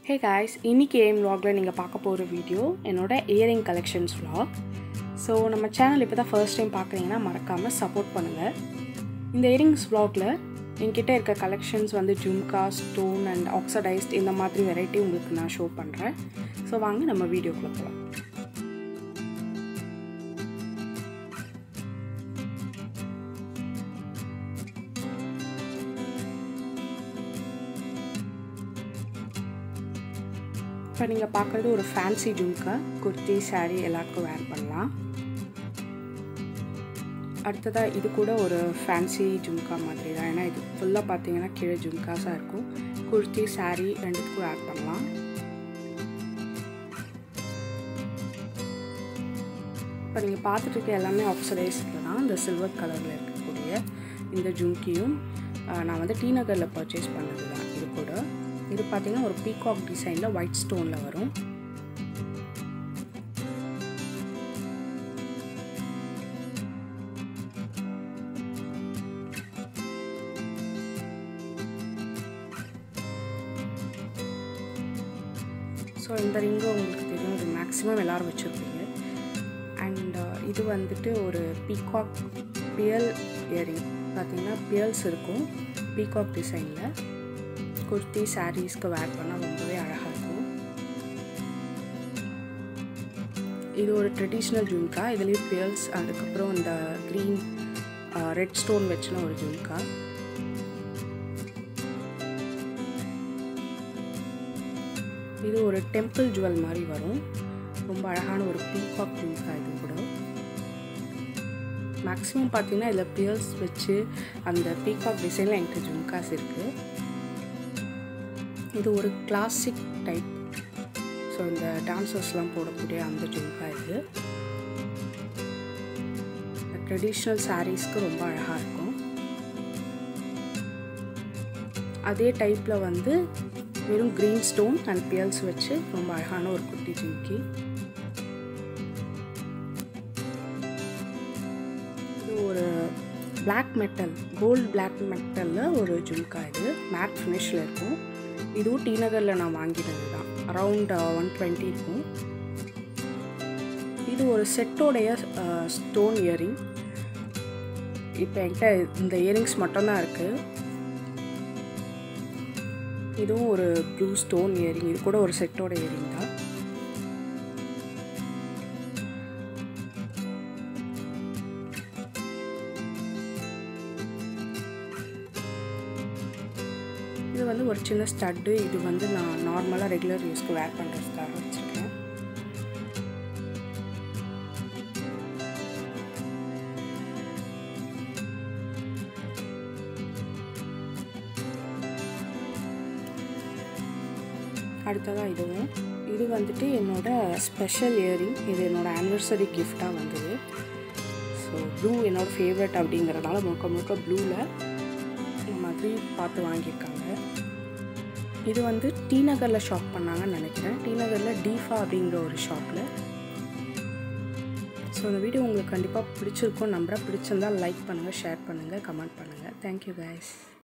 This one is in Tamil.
ஹே காய்ஸ் இன்னைக்கு ஏம் vlogல நீங்கள் பார்க்க போகிற வீடியோ என்னோட இயரிங் கலெக்ஷன்ஸ் vlog ஸோ நம்ம சேனல் இப்போ தான் ஃபர்ஸ்ட் டைம் பார்க்குறீங்கன்னா மறக்காமல் சப்போர்ட் பண்ணுங்கள் இந்த இயரிங்ஸ் vlogல என்கிட்ட இருக்க கலெக்ஷன்ஸ் வந்து ஜும்கா ஸ்டோன் அண்ட் ஆக்சடைஸ்ட் இந்த மாதிரி வெரைட்டி உங்களுக்கு நான் ஷோ பண்ணுறேன் ஸோ வாங்க நம்ம வீடியோக்குள்ளே போகலாம் இப்போ நீங்கள் பார்க்குறது ஒரு ஃபேன்சி ஜும்கா குர்த்தி saree எல்லாருக்கும் வேர் பண்ணலாம் அடுத்ததாக இது கூட ஒரு ஃபேன்சி ஜும்கா மாதிரி தான் ஏன்னா இது ஃபுல்லாக பார்த்தீங்கன்னா கீழே ஜும்காஸாக இருக்கும் குர்த்தி saree ரெண்டுத்துக்கும் வேர் பண்ணலாம் இப்போ நீங்கள் பார்த்துட்டு இருக்க எல்லாமே ஆக்சடைஸில் தான் இந்த சில்வர் கலரில் இருக்கக்கூடிய இந்த ஜும்கியும் ஆஹ், நான் வந்து டி நகரில் பர்ச்சேஸ் பண்ணது தான் இது கூட இது பார்த்தீங்கன்னா ஒரு பீகாக் டிசைனில் ஒயிட் ஸ்டோனில் வரும் ஸோ இந்த ரிங்கு உங்களுக்கு தெரியும் இது மேக்ஸிமம் எல்லோரும் வச்சுருப்பீங்க அண்ட் இது வந்துட்டு ஒரு பீகாக் பியல் இயரிங் பார்த்தீங்கன்னா பியல்ஸ் இருக்கும் பீகாக் டிசைனில் குர்த்தி சாரீஸ்க்கு வேர் பண்ணால் ரொம்பவே அழகாக இருக்கும் இது ஒரு ட்ரெடிஷ்னல் ஜும்கா இதுலேயும் பியல்ஸ் அதுக்கப்புறம் இந்த க்ரீன் ரெட் ஸ்டோன் வச்சுன ஒரு ஜும்கா இது ஒரு டெம்பிள் ஜுவல் மாதிரி வரும் ரொம்ப அழகான ஒரு பீகாக் ஜும்கா இது கூட மேக்ஸிமம் பார்த்தீங்கன்னா இதில் பியர்ஸ் வச்சு அந்த பீகாக் டிசைனில் என்கிட்ட ஜும்காஸ் இருக்குது இது ஒரு கிளாசிக் டைப் ஸோ இந்த டான்சர்ஸ்லாம் போடக்கூடிய அந்த ஜும்கா இது ட்ரெடிஷ்னல் சாரீஸ்க்கு ரொம்ப அழகாக இருக்கும் அதே டைப்பில் வந்து வெறும் க்ரீன் ஸ்டோன் அண்ட் பியல்ஸ் வச்சு ரொம்ப அழகான ஒரு குட்டி ஜிம்கி இது ஒரு பிளாக் மெட்டல் கோல்டு பிளாக் மெட்டலில் ஒரு ஜும்கா இது மேட் ஃபினிஷில் இருக்கும் இதுவும் டி நகரில் நான் வாங்கினது தான் அரவுண்ட் ஒன் டுவெண்ட்டி இருக்கும் இது ஒரு செட்டோடைய ஸ்டோன் இயரிங் இப்போ என்கிட்ட இந்த இயரிங்ஸ் மட்டும்தான் இருக்குது இதுவும் ஒரு ப்ளூ ஸ்டோன் இயரிங் இது கூட ஒரு செட்டோட இயரிங் தான் இது வந்து ஒரு சின்ன ஸ்டட்டு இது வந்து நான் நார்மலாக ரெகுலர் யூஸ்க்கு வேர் பண்ணுறதுக்காக வச்சுருக்கேன் அடுத்ததாக இதுவும் இது வந்துட்டு என்னோட ஸ்பெஷல் இயரிங் இது என்னோட ஆனிவர்சரி கிஃப்டாக வந்தது ஸோ ப்ளூ என்னோட ஃபேவரட் அப்படிங்கிறனால முழுக்க முழுக்க ப்ளூவில் இந்த மாதிரி பார்த்து வாங்கியிருக்காங்க இது வந்து டி நகரில் ஷாப் பண்ணாங்கன்னு நினைக்கிறேன் டி நகரில் டீஃபா அப்படிங்கிற ஒரு ஷாப்பில் ஸோ இந்த வீடியோ உங்களுக்கு கண்டிப்பாக பிடிச்சிருக்கும் நம்புறேன் பிடிச்சிருந்தால் லைக் பண்ணுங்கள் ஷேர் பண்ணுங்கள் கமெண்ட் பண்ணுங்கள் தேங்க்யூ கைஸ்